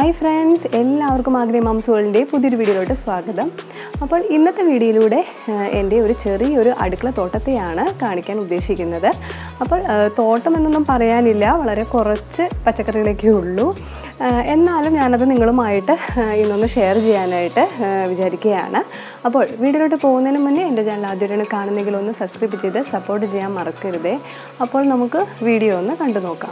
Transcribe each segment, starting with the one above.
hi friends എല്ലാവർക്കും ആഗ്രഹ mom's വേൾഡിൻ്റെ പുതിയൊരു വീഡിയോയിലോട്ട് സ്വാഗതം അപ്പോൾ ഇന്നത്തെ വീഡിയോയിലൂടെ ആ, എൻ്റെ ഒരു ചെറിയൊരു അടുക്കള തോട്ടത്തെയാണ് കാണിക്കാൻ ഉദ്ദേശിക്കുന്നത് അപ്പോൾ ആ, തോട്ടം എന്നൊന്നും പറയാനില്ല വളരെ കുറച്ച് പച്ചക്കറികളൊക്കെ ഉള്ളൂ ആ, എന്നാലും ഞാനത് നിങ്ങളുമായിട്ട് ആ, ഇന്നൊന്ന് ഷെയർ ചെയ്യാനായിട്ട് ആ, വിചാരിക്കുകയാണ് അപ്പോൾ വീഡിയോയിലോട്ട് പോകുന്നതിന് മുന്നേ എൻ്റെ ചാനൽ ആദ്യമായിട്ടാണ് കാണുന്നെങ്കിൽ ഒന്ന് സബ്സ്ക്രൈബ് ചെയ്ത് സപ്പോർട്ട് ചെയ്യാൻ മറക്കരുതേ അപ്പോൾ നമുക്ക് വീഡിയോ ഒന്ന് കണ്ടു നോക്കാം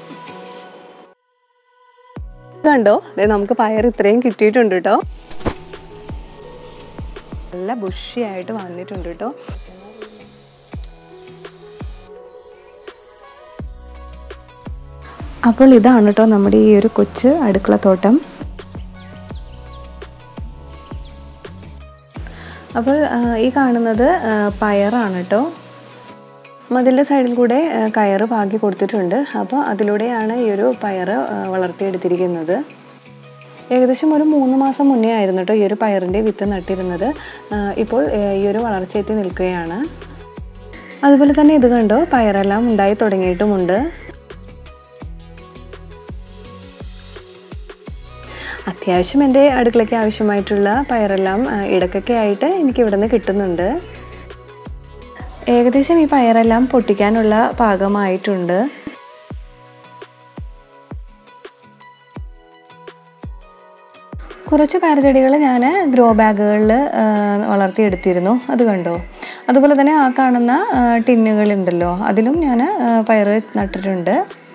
കണ്ടോ ദേ നമുക്ക് പയർ ഇത്രയും കിട്ടിയിട്ടുണ്ട് കേട്ടോ നല്ല ബുഷിയായിട്ട് വന്നിട്ടുണ്ട് കേട്ടോ അപ്പോൾ ഇതാണ് കേട്ടോ നമ്മുടെ ഈ ഒരു കൊച്ചു അടുക്കളത്തോട്ടം അപ്പോൾ ആ, ഈ കാണുന്നത് ആ, പയറാണ് കേട്ടോ മതിലിൻ്റെ സൈഡിൽ കൂടെ ആ, കയറ് പാകി കൊടുത്തിട്ടുണ്ട് അപ്പോൾ അതിലൂടെയാണ് ഈ ഒരു പയറ് ആ, വളർത്തിയെടുത്തിരിക്കുന്നത് ഏകദേശം ഒരു മൂന്ന് മാസം മുന്നേ ആയിരുന്നു കേട്ടോ ഈ ഒരു പയറിൻ്റെ വിത്ത് നട്ടിരുന്നത് ആ, ഇപ്പോൾ ആ, ഈ ഒരു വളർച്ചയെത്തി നിൽക്കുകയാണ് അതുപോലെ തന്നെ ഇത് കണ്ടോ പയറെല്ലാം ഉണ്ടായി തുടങ്ങിയിട്ടുമുണ്ട് അത്യാവശ്യം എൻ്റെ അടുക്കളയ്ക്ക് ആവശ്യമായിട്ടുള്ള പയറെല്ലാം ആ, ഇടയ്ക്കൊക്കെ ആയിട്ട് എനിക്ക് ഇവിടെ നിന്ന് കിട്ടുന്നുണ്ട് ഏകദേശം ഈ പയറെല്ലാം പൊട്ടിക്കാനുള്ള പാകമായിട്ടുണ്ട് കുറച്ച് പയർചെടികൾ ഞാൻ ഗ്രോ ബാഗുകളിൽ വളർത്തിയെടുത്തിരുന്നു അത് കണ്ടോ അതുപോലെ തന്നെ ആ കാണുന്ന ആ, ടിന്നുകളുണ്ടല്ലോ അതിലും ഞാൻ പയർ നട്ടിട്ടുണ്ട്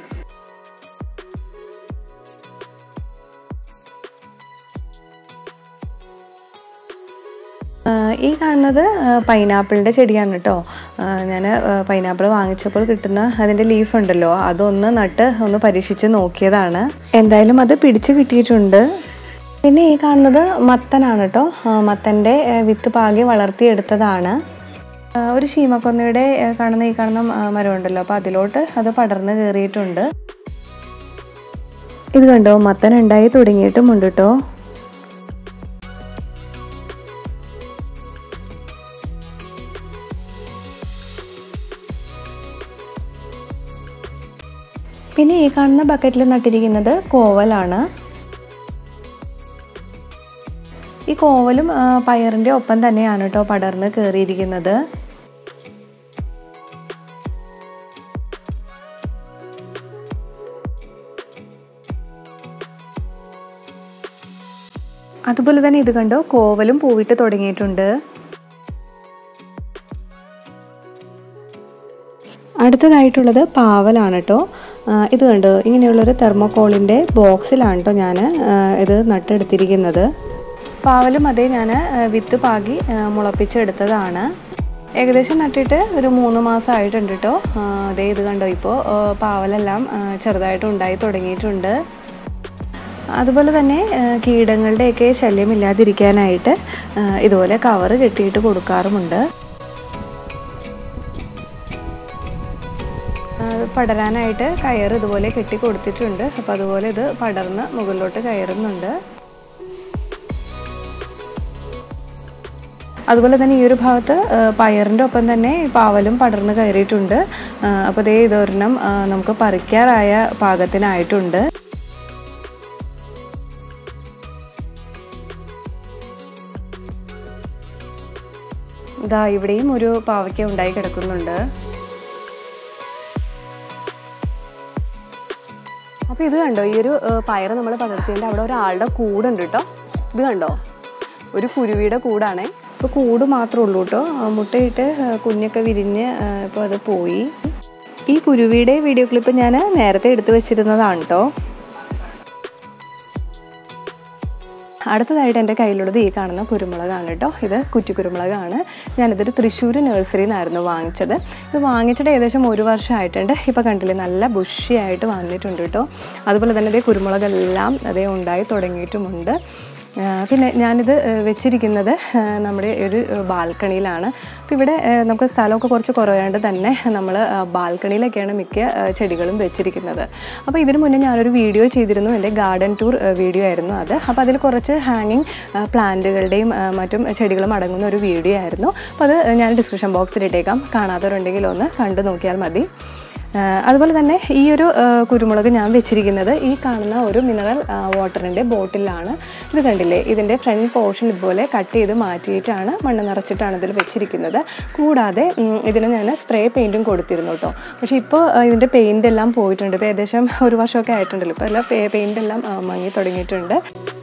ആ, ഈ കാണുന്നത് പൈനാപ്പിളിൻ്റെ ചെടിയാണ് കേട്ടോ ഞാൻ പൈനാപ്പിൾ വാങ്ങിച്ചപ്പോൾ കിട്ടുന്ന അതിൻ്റെ ലീഫ് ഉണ്ടല്ലോ അതൊന്ന് നട്ട് ഒന്ന് പരീക്ഷിച്ച് നോക്കിയതാണ് എന്തായാലും അത് പിടിച്ച് കിട്ടിയിട്ടുണ്ട് പിന്നെ ഈ കാണുന്നത് മത്തനാണ് കേട്ടോ മത്തൻ്റെ വിത്ത് പാകി വളർത്തിയെടുത്തതാണ് ആ, ഒരു ശീമക്കൊന്നയുടെ ആ, കാണുന്ന ഈ കാണുന്ന ആ, മരം ഉണ്ടല്ലോ അപ്പോൾ അതിലോട്ട് അത് പടർന്ന് കയറിയിട്ടുണ്ട് ഇത് കണ്ടോ മത്തൻ ഉണ്ടായി തുടങ്ങിയിട്ടുമുണ്ട് കേട്ടോ പിന്നെ ഈ കാണുന്ന ബക്കറ്റിൽ നട്ടിരിക്കുന്നത് കോവലാണ് ഈ കോവലും ആ, പയറിൻ്റെ ഒപ്പം തന്നെയാണ് കേട്ടോ പടർന്ന് കയറിയിരിക്കുന്നത് അതുപോലെ തന്നെ ഇത് കണ്ടോ കോവലും പൂവിട്ട് തുടങ്ങിയിട്ടുണ്ട് അടുത്തതായിട്ടുള്ളത് പാവലാണ് കേട്ടോ ആ, ഇത് കണ്ടോ ഇങ്ങനെയുള്ളൊരു തെർമോക്കോളിൻ്റെ ബോക്സിലാണ് കേട്ടോ ഞാൻ ഇത് നട്ടെടുത്തിരിക്കുന്നത് പാവലും അതേ ഞാൻ വിത്ത് പാകി ആ, മുളപ്പിച്ചെടുത്തതാണ് ഏകദേശം നട്ടിട്ട് ഒരു മൂന്ന് മാസം ആയിട്ടുണ്ട് കേട്ടോ ആ, അതേ ഇത് കണ്ടോ ഇപ്പോൾ ആ, പാവലെല്ലാം ആ, ചെറുതായിട്ട് ഉണ്ടായി തുടങ്ങിയിട്ടുണ്ട് അതുപോലെ തന്നെ ആ, കീടങ്ങളുടെയൊക്കെ ശല്യമില്ലാതിരിക്കാനായിട്ട് ആ, ഇതുപോലെ കവറ് കെട്ടിയിട്ട് കൊടുക്കാറുമുണ്ട് അത് പടരാനായിട്ട് കയർ ഇതുപോലെ കെട്ടി കൊടുത്തിട്ടുണ്ട് അപ്പോൾ അതുപോലെ ഇത് പടർന്ന് മുകളിലോട്ട് കയറുന്നുണ്ട് അതുപോലെ തന്നെ ഈ ഒരു ഭാഗത്ത് ആ, പയറിൻ്റെ ഒപ്പം തന്നെ ഈ പാവലും പടർന്ന് കയറിയിട്ടുണ്ട് ആ, അപ്പോൾ ദേ ഇതൊരെണ്ണം ആ, നമുക്ക് പറിക്കാറായ പാകത്തിനായിട്ടുണ്ട് ഇതാ ഇവിടെയും ഒരു പാവയ്ക്ക ഉണ്ടായി കിടക്കുന്നുണ്ട് അപ്പോൾ ഇത് കണ്ടോ ഈ ഒരു പയർ നമ്മൾ പകർത്തിയതിൻ്റെ അവിടെ ഒരാളുടെ കൂടുണ്ട് കേട്ടോ ഇത് കണ്ടോ ഒരു കുരുവിയുടെ കൂടാണേ ഇപ്പോൾ കൂട് മാത്രമേ ഉള്ളൂ കേട്ടോ ആ, മുട്ടയിട്ട് ആ, കുഞ്ഞൊക്കെ വിരിഞ്ഞ് ഇപ്പോൾ അത് പോയി ഈ കുരുവിയുടെ വീഡിയോ ക്ലിപ്പ് ഞാൻ നേരത്തെ എടുത്തു വെച്ചിരുന്നതാണ് കേട്ടോ അടുത്തതായിട്ട് എൻ്റെ കയ്യിലുള്ളത് ഈ കാണുന്ന കുരുമുളകാണ് കേട്ടോ ഇത് കുറ്റി കുരുമുളകാണ് ഞാനിതൊരു തൃശ്ശൂർ നഴ്സറിയിൽ നിന്നായിരുന്നു വാങ്ങിച്ചത് ഇത് വാങ്ങിച്ചിട്ട് ഏകദേശം ഒരു വർഷമായിട്ടുണ്ട് ഇപ്പോൾ കണ്ടില്ലേ നല്ല ബുഷിയായിട്ട് വന്നിട്ടുണ്ട് കേട്ടോ അതുപോലെ തന്നെ ഇതേ കുരുമുളകെല്ലാം അതേ ഉണ്ടായി തുടങ്ങിയിട്ടുമുണ്ട് ആ, പിന്നെ ഞാനിത് ആ, വെച്ചിരിക്കുന്നത് ആ, നമ്മുടെ ഒരു ബാൽക്കണിയിലാണ് അപ്പോൾ ഇവിടെ ആ, നമുക്ക് സ്ഥലമൊക്കെ കുറച്ച് കുറവായതുകൊണ്ട് തന്നെ നമ്മൾ ബാൽക്കണിയിലൊക്കെയാണ് മിക്ക ആ, ചെടികളും വെച്ചിരിക്കുന്നത് അപ്പോൾ ഇതിനു മുന്നേ ഞാനൊരു വീഡിയോ ചെയ്തിരുന്നു എൻ്റെ ഗാർഡൻ ടൂർ വീഡിയോ ആയിരുന്നു അത് അപ്പോൾ അതിൽ കുറച്ച് ഹാങ്ങിങ് പ്ലാന്റുകളുടെയും ആ, മറ്റും ചെടികളും അടങ്ങുന്ന ഒരു വീഡിയോ ആയിരുന്നു അപ്പോൾ അത് ഞാൻ ഡിസ്ക്രിപ്ഷൻ ബോക്സിൽ ഇട്ടേക്കാം കാണാത്തവരുണ്ടെങ്കിൽ ഒന്ന് കണ്ടു നോക്കിയാൽ മതി ആ, അതുപോലെ തന്നെ ഈ ഒരു ആ, കുരുമുളക് ഞാൻ വെച്ചിരിക്കുന്നത് ഈ കാണുന്ന ഒരു മിനറൽ വാട്ടറിൻ്റെ ബോട്ടിലാണ് ഇത് കണ്ടില്ലേ ഇതിൻ്റെ ഫ്രണ്ട് പോർഷൻ ഇതുപോലെ കട്ട് ചെയ്ത് മാറ്റിയിട്ടാണ് മണ്ണ് നിറച്ചിട്ടാണ് ഇതിൽ വെച്ചിരിക്കുന്നത് കൂടാതെ ഉം, ഇതിന് ഞാൻ സ്പ്രേ പെയിൻറ്റും കൊടുത്തിരുന്നു കേട്ടോ പക്ഷേ ഇപ്പോൾ ഇതിൻ്റെ പെയിൻ്റ് എല്ലാം പോയിട്ടുണ്ട് ഇപ്പോൾ ഏകദേശം ഒരു വർഷമൊക്കെ ആയിട്ടുണ്ടല്ലോ ഇപ്പോൾ എല്ലാം പെയിൻ്റ് എല്ലാം ആ, മങ്ങി തുടങ്ങിയിട്ടുണ്ട്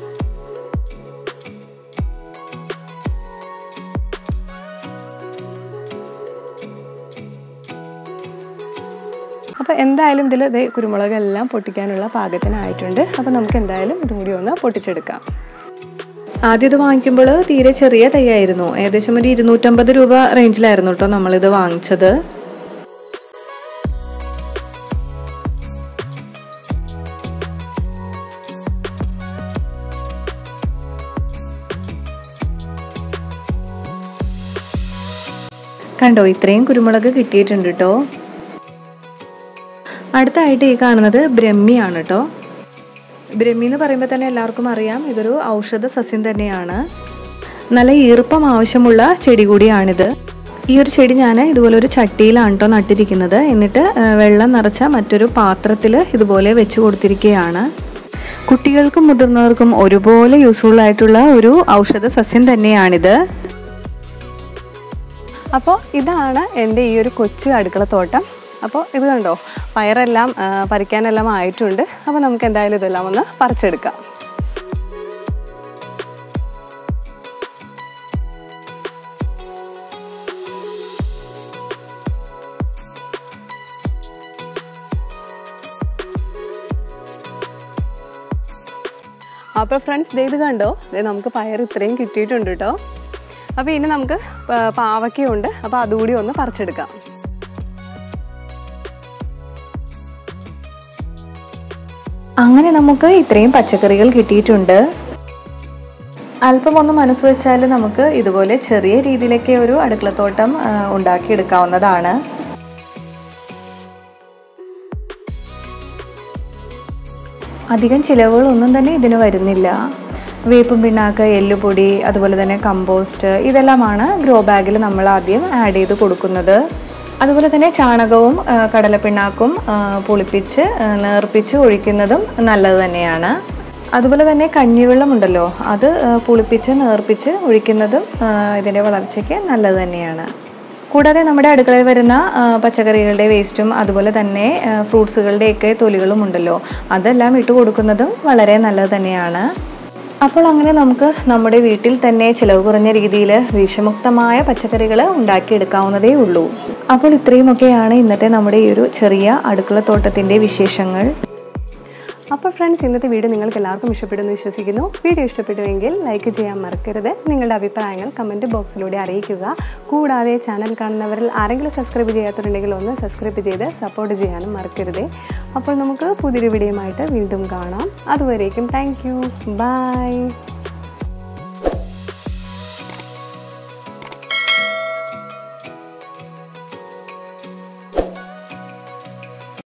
അപ്പോൾ എന്തായാലും ഇതിൽ ഇതേ കുരുമുളകെല്ലാം പൊട്ടിക്കാനുള്ള പാകത്തിനായിട്ടുണ്ട് അപ്പോൾ നമുക്ക് എന്തായാലും ഇതും കൂടി ഒന്ന് പൊട്ടിച്ചെടുക്കാം ആദ്യം ഇത് വാങ്ങിക്കുമ്പോൾ തീരെ ചെറിയ തൈയായിരുന്നു ഏകദേശം ഒരു ഇരുന്നൂറ്റമ്പത് രൂപ റേഞ്ചിലായിരുന്നു കേട്ടോ നമ്മളിത് വാങ്ങിച്ചത് കണ്ടോ ഇത്രയും കുരുമുളക് കിട്ടിയിട്ടുണ്ട് കേട്ടോ അടുത്തായിട്ട് ഈ കാണുന്നത് ബ്രഹ്മിയാണ് കേട്ടോ ബ്രഹ്മി എന്ന് പറയുമ്പോൾ തന്നെ എല്ലാവർക്കും അറിയാം ഇതൊരു ഔഷധ സസ്യം തന്നെയാണ് നല്ല ഈർപ്പം ആവശ്യമുള്ള ചെടി കൂടിയാണിത് ഈ ഒരു ചെടി ഞാൻ ഇതുപോലെ ഒരു ചട്ടിയിലാണ് കേട്ടോ നട്ടിരിക്കുന്നത് എന്നിട്ട് ആ, വെള്ളം നിറച്ച മറ്റൊരു പാത്രത്തിൽ ഇതുപോലെ വെച്ച് കൊടുത്തിരിക്കുകയാണ് കുട്ടികൾക്കും മുതിർന്നവർക്കും ഒരുപോലെ യൂസ്ഫുൾ ആയിട്ടുള്ള ഒരു ഔഷധ സസ്യം തന്നെയാണിത് അപ്പോൾ ഇതാണ് എൻ്റെ ഈ ഒരു കൊച്ചു അടുക്കളത്തോട്ടം അപ്പോൾ ഇത് കണ്ടോ പയറെല്ലാം ആ, പറിക്കാനെല്ലാം ആയിട്ടുണ്ട് അപ്പോൾ നമുക്ക് എന്തായാലും ഇതെല്ലാം ഒന്ന് പറിച്ചെടുക്കാം അപ്പോൾ ഫ്രണ്ട്സ് ദേ ഇത് കണ്ടോ ദേ നമുക്ക് പയർ ഇത്രയും കിട്ടിയിട്ടുണ്ട് കേട്ടോ അപ്പോൾ ഇനി നമുക്ക് പ- പാവയ്ക്കയുണ്ട് അപ്പോൾ അതുകൂടി ഒന്ന് പറിച്ചെടുക്കാം അങ്ങനെ നമുക്ക് ഇത്രയും പച്ചക്കറികൾ കിട്ടിയിട്ടുണ്ട് അല്പം ഒന്ന് മനസ്സ് വെച്ചാൽ നമുക്ക് ഇതുപോലെ ചെറിയ രീതിയിലൊക്കെ ഒരു അടുക്കളത്തോട്ടം ആ, ഉണ്ടാക്കിയെടുക്കാവുന്നതാണ് അധികം ചിലവുകളൊന്നും തന്നെ ഇതിന് വരുന്നില്ല വേപ്പും പിണ്ണാക്ക് എല്ലുപൊടി അതുപോലെ തന്നെ കമ്പോസ്റ്റ് ഇതെല്ലാമാണ് ഗ്രോ ബാഗിൽ നമ്മൾ ആദ്യം ആഡ് ചെയ്ത് കൊടുക്കുന്നത് അതുപോലെ തന്നെ ചാണകവും ആ, കടലപ്പിണ്ണാക്കും ആ, പുളിപ്പിച്ച് ആ, നേർപ്പിച്ച് ഒഴിക്കുന്നതും നല്ലത് തന്നെയാണ് അതുപോലെ തന്നെ കഞ്ഞിവെള്ളം ഉണ്ടല്ലോ അത് ആ, പുളിപ്പിച്ച് നേർപ്പിച്ച് ഒഴിക്കുന്നതും ആ, ഇതിൻ്റെ വളർച്ചയ്ക്ക് നല്ലത് തന്നെയാണ് കൂടാതെ നമ്മുടെ അടുക്കളയിൽ വരുന്ന ആ, പച്ചക്കറികളുടെ വേസ്റ്റും അതുപോലെ തന്നെ ആ, ഫ്രൂട്ട്സുകളുടെയൊക്കെ തൊലികളും ഉണ്ടല്ലോ അതെല്ലാം ഇട്ട് കൊടുക്കുന്നതും വളരെ നല്ലത് തന്നെയാണ് അപ്പോൾ അങ്ങനെ നമുക്ക് നമ്മുടെ വീട്ടിൽ തന്നെ ചിലവ് കുറഞ്ഞ രീതിയിൽ വിഷമുക്തമായ പച്ചക്കറികൾ ഉണ്ടാക്കിയെടുക്കാവുന്നതേ ഉള്ളൂ അപ്പോൾ ഇത്രയുമൊക്കെയാണ് ഇന്നത്തെ നമ്മുടെ ഈ ഒരു ചെറിയ അടുക്കളത്തോട്ടത്തിൻ്റെ വിശേഷങ്ങൾ അപ്പോൾ ഫ്രണ്ട്സ് ഇന്നത്തെ വീഡിയോ നിങ്ങൾക്ക് എല്ലാവർക്കും ഇഷ്ടപ്പെടുമെന്ന് വിശ്വസിക്കുന്നു വീഡിയോ ഇഷ്ടപ്പെട്ടുവെങ്കിൽ ലൈക്ക് ചെയ്യാൻ മറക്കരുത് നിങ്ങളുടെ അഭിപ്രായങ്ങൾ കമൻറ്റ് ബോക്സിലൂടെ അറിയിക്കുക കൂടാതെ ചാനൽ കാണുന്നവരിൽ ആരെങ്കിലും സബ്സ്ക്രൈബ് ചെയ്യാത്തുണ്ടെങ്കിൽ ഒന്ന് സബ്സ്ക്രൈബ് ചെയ്ത് സപ്പോർട്ട് ചെയ്യാനും മറക്കരുതേ അപ്പോൾ നമുക്ക് പുതിയൊരു വീഡിയോയുമായിട്ട് വീണ്ടും കാണാം അതുവരേക്കും താങ്ക് യു ബൈ